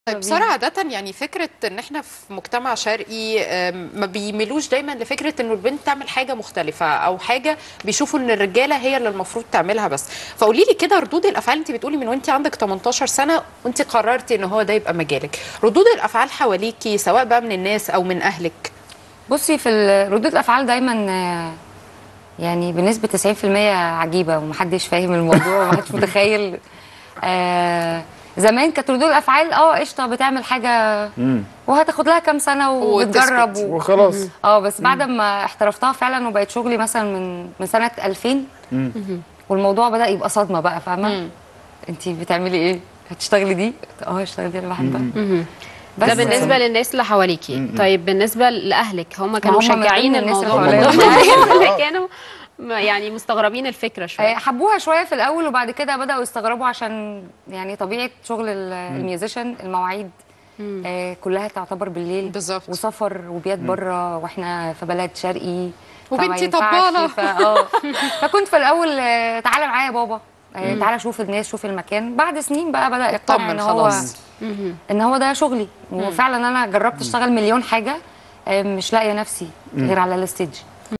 طيب سارة عادة يعني فكرة ان احنا في مجتمع شرقي أم، ما بيميلوش دايما لفكرة انه البنت تعمل حاجة مختلفة او حاجة بيشوفوا ان الرجالة هي اللي المفروض تعملها بس فقولي لي كده ردود الافعال انت بتقولي من وانت عندك 18 سنة وانت قررتي ان هو ده يبقى مجالك ردود الافعال حواليكي سواء بقى من الناس او من اهلك بصي في ال- ردود الافعال دايما آه، يعني بنسبه 90% عجيبه ومحدش فاهم الموضوع ومحدش متخيل آه زمان كانت ردود الافعال اه قشطه بتعمل حاجه وهتاخد لها كام سنه وبتجرب وتسكت. و... وخلاص اه بس بعد ما احترفتها فعلا وبقت شغلي مثلا من من سنه 2000 والموضوع بدا يبقى صدمه بقى فاهمه انت بتعملي ايه هتشتغلي دي اه اشتغلي دي انا بحبها ده بالنسبه للناس اللي حواليكي طيب بالنسبه لاهلك هم كانوا هم من مشجعين ضمن الناس الموضوع اللي حواليا. أيوة، اللي كانوا م- يعني مستغربين الفكره آه، شويه حبوها شويه في الاول وبعد كده بداوا يستغربوا عشان يعني طبيعه شغل ال- الميوزيشن المواعيد آه كلها تعتبر بالليل بالظبط. وسفر وبيات بره واحنا في بلد شرقي وبنتي فما ينفعش، طبالة. ف- اه فكنت في الاول آه، تعالى معايا يا بابا آه، تعالى شوف الناس شوف المكان بعد سنين بقى بدا يقتنع اطمن ان هو خلاص. ان هو ده شغلي وفعلا انا جربت اشتغل مليون حاجه آه، مش لاقيه نفسي غير على الستيج